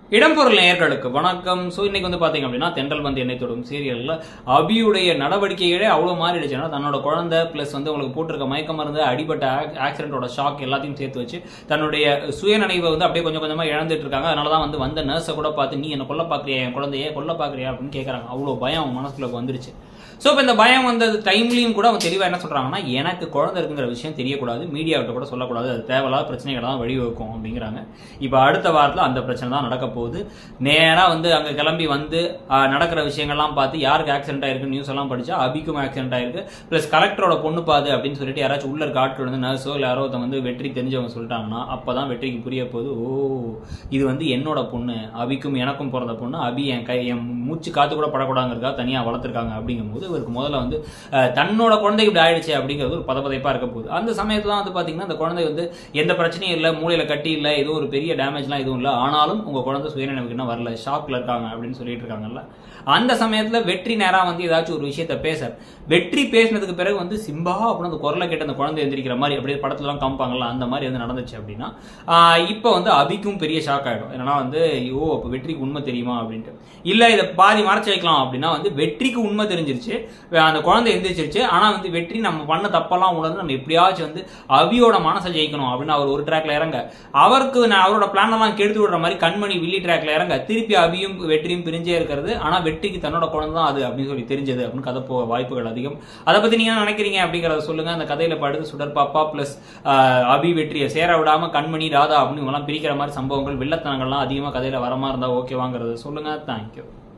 இடம்பொருள் நேயர்களுக்கு வணக்கம் ஸோ இன்னைக்கு வந்து பாத்தீங்க அப்படின்னா தென்றல் வந்து என்னை தொடும் சீரியல்ல அபியுடைய நடவடிக்கைகளே அவ்வளோ மாறிடுச்சுன்னா தன்னோட குழந்தை ப்ளஸ் வந்து உங்களுக்கு போட்டிருக்க மயக்க மருந்து அடிபட்ட ஆக்சிடென்ட்டோட ஷாக் எல்லாத்தையும் சேர்த்து வச்சு தன்னுடைய சுயநினைவை வந்து அப்படியே கொஞ்சம் கொஞ்சமா இழந்துட்டு இருக்காங்க அதனால தான் வந்து வந்த நர்ஸை கூட பார்த்து நீ என்ன கொல்ல பாக்குறியா என் குழந்தைய கொல்ல பாக்குறியா அப்படின்னு கேட்கறாங்க அவ்வளோ பயம் அவன் மனசுக்குள்ள வந்துருச்சு ஸோ இப்போ இந்த பயம் வந்த டைம்லையும் கூட அவன் தெளிவாக என்ன சொல்றாங்கன்னா எனக்கு குழந்தை இருக்குங்கிற விஷயம் தெரியக்கூடாது மீடியாவிட்ட கூட சொல்லக்கூடாது அது தேவையில்லாத பிரச்சனைகளை தான் வழிவகுக்கும் அப்படிங்கிறாங்க இப்போ அடுத்த வாரத்தில் அந்த பிரச்சனை தான் நடக்க போகுது நேராக வந்து அங்கே கிளம்பி வந்து ஆஹ், நடக்கிற விஷயங்கள்லாம் பார்த்து யாருக்கு ஆக்சிடென்ட் ஆயிருக்கு நியூஸ் எல்லாம் படிச்சா அபிக்கும் ஆக்சிடென்ட் ஆயிருக்கு ப்ளஸ் கலெக்டரோட பொண்ணு பாது அப்படின்னு சொல்லிட்டு யாராச்சும் உள்ள இருக்க ஆட்கள் வந்து நர்ஸோ இல்லை யாரோ ஒருத்தன் வந்து வெற்றி தெரிஞ்சவங்க சொல்லிட்டாங்கன்னா அப்பதான் வெற்றிக்கு புரிய போகுது ஓ இது வந்து என்னோட பொண்ணு அபிக்கும் எனக்கும் பிறந்த பொண்ணு அபி என் கை என் மூச்சு காத்து கூட படக்கூடாங்கிறதுக்காக தனியாக வளர்த்துருக்காங்க அப்படிங்கும்போது இவருக்கு முதல்ல வந்து அஹ், தன்னோட குழந்தைக்கு இப்படி ஆயிடுச்சு அப்படிங்கிறது ஒரு பதப்பதைப்பா இருக்க போகுது அந்த சமயத்துல தான் வந்து பாத்தீங்கன்னா அந்த குழந்தை வந்து எந்த பிரச்சனையும் இல்லை மூளையில கட்டி இல்லை எதுவும் ஒரு பெரிய டேமேஜ்லாம் எதுவும் இல்லை ஆனாலும் உங்க குழந்தை சுயநினைவுக்கு இன்னும் வரல ஷாக்ல இருக்காங்க அப்படின்னு சொல்லிட்டு இருக்காங்கல்ல அந்த சமயத்துல வெற்றி நேரா வந்து ஏதாச்சும் ஒரு விஷயத்த பேச வெற்றி பேசினதுக்கு பிறகு வந்து சிம்பா அப்படின்னு அந்த குரலை கேட்டு அந்த குழந்தை எந்திரிக்கிற மாதிரி அப்படியே படத்துலலாம் காமிப்பாங்கல்ல அந்த மாதிரி வந்து நடந்துச்சு அப்படின்னா ஆஹ் இப்போ வந்து அபிக்கும் பெரிய ஷாக் ஆயிடும் என்னன்னா வந்து ஐயோ அப்போ வெற்றிக்கு உண்மை தெரியுமா அப்படின்ட்டு இல்ல இதை பாதி மறைச்சு வைக்கலாம் அப்படின்னா வந்து வெற்றிக்கு உண்மை தெரிஞ்சிருச்சு அந்த குழந்தை எந்திரிச்சிருச்சு ஆனா வந்து வெற்றி நம்ம பண்ண தப்பெல்லாம் உணர்ந்து நம்ம எப்படியாச்சும் வந்து அபியோட மனசை ஜெயிக்கணும் அப்படின்னு அவர் ஒரு ட்ராக்ல இறங்க அவருக்கு நான் அவரோட பிளான் எல்லாம் கெடுத்து விடுற மாதிரி கண்மணி வில்லி ட்ராக்ல இறங்க திருப்பி அபியும் வெற்றியும் பிரிஞ்சே இருக்கிறது ஆனா வெற்றிக்கு தன்னோட குழந்தை தான் அது அப்படின்னு சொல்லி தெரிஞ்சது அப்படின்னு கதை போக வாய்ப்புகள் அதிகம் அதை பத்தி நீங்க என்ன நினைக்கிறீங்க அப்படிங்கறத சொல்லுங்க அந்த கதையில படுத்து சுடர் பாப்பா பிளஸ் அபி வெற்றியை சேர விடாம கண்மணி ராதா அப்படின்னு இவங்கெல்லாம் பிரிக்கிற மாதிரி சம்பவங்கள் வில்லத்தனங்கள்லாம் அதிகமா கதையில வர மாதிரி இருந்தா ஓகேவாங்கிறத சொல்லுங்க தேங்க்யூ